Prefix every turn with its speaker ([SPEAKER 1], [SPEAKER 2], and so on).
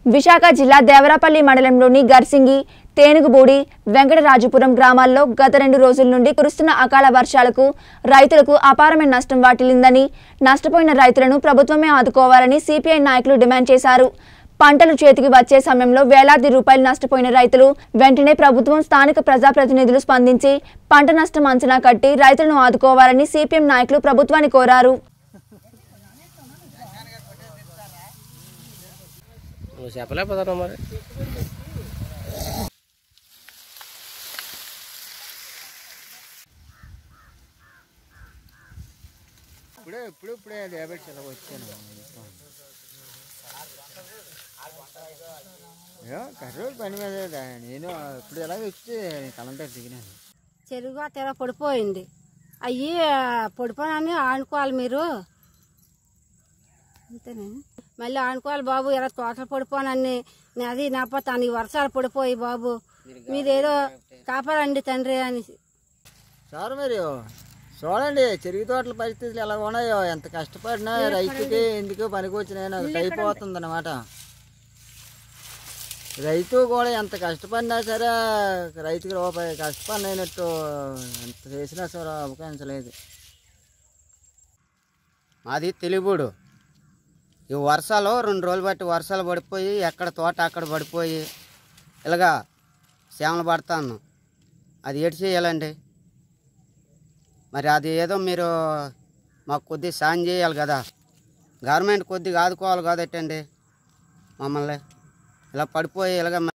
[SPEAKER 1] విశాఖ జిల్లా దేవరాపల్లి మండలంలోని గర్సింగి తేనుగుబూడి వెంకటరాజపురం గ్రామాల్లో గత రెండు రోజుల నుండి కురుస్తున్న అకాల వర్షాలకు రైతులకు అపారమైన నష్టం వాటిల్లిందని నష్టపోయిన రైతులను ప్రభుత్వమే ఆదుకోవాలని సిపిఐ నాయకులు డిమాండ్ చేశారు పంటలు చేతికి వచ్చే సమయంలో వేలాది రూపాయలు నష్టపోయిన రైతులు వెంటనే ప్రభుత్వం స్థానిక ప్రజాప్రతినిధులు స్పందించి పంట నష్టం అంచనా కట్టి రైతులను ఆదుకోవాలని సిపిఎం నాయకులు ప్రభుత్వాన్ని కోరారు
[SPEAKER 2] నువ్వు చెప్పలేకపోతున్నావు మరి
[SPEAKER 3] ఇప్పుడే ఇప్పుడు ఇప్పుడే డయాబెట్స్ ఇలా వచ్చాను ఏమో కర్రోజు పని మీద దా- నేను ఇప్పుడు ఎలాగ వచ్చి కలంటర్ దిగినాను
[SPEAKER 4] చెరువుగా తెర పడిపోయింది అయ్యి పడిపోయినని ఆనుకోవాలి మీరు అంతేనే మళ్ళీ ఆనుకోవాలి బాబు ఇలా తోటలు పడిపోనని అది నాపోతాను ఈ వర్షాలు పడిపోయి బాబు మీరేదో కాపాడండి తండ్రి అని
[SPEAKER 3] సార్ మరి చూడండి చెరుకు తోటల పరిస్థితులు ఎలా ఉన్నాయో ఎంత కష్టపడినా రైతుకి ఎందుకు పనికొచ్చినా నాకు అయిపోతుంది అనమాట రైతు కూడా ఎంత కష్టపడినా సరే రైతుకి రూపాయి కష్టపడినట్టు ఎంత చేసినా సరే అవకాశలేదు
[SPEAKER 5] మాది తెలుగుడు ఈ వర్షాలు రెండు రోజులు బట్టి వర్షాలు పడిపోయి ఎక్కడ తోట అక్కడ పడిపోయి ఇలాగా సేమలు పడతాను అది ఏడు చేయాలండి మరి అది ఏదో మీరు మాకు కొద్దిగా సాయం చేయాలి కదా గవర్నమెంట్ కొద్దిగా ఆదుకోవాలి కదటండి మమ్మల్ని ఇలా పడిపోయి ఇలాగ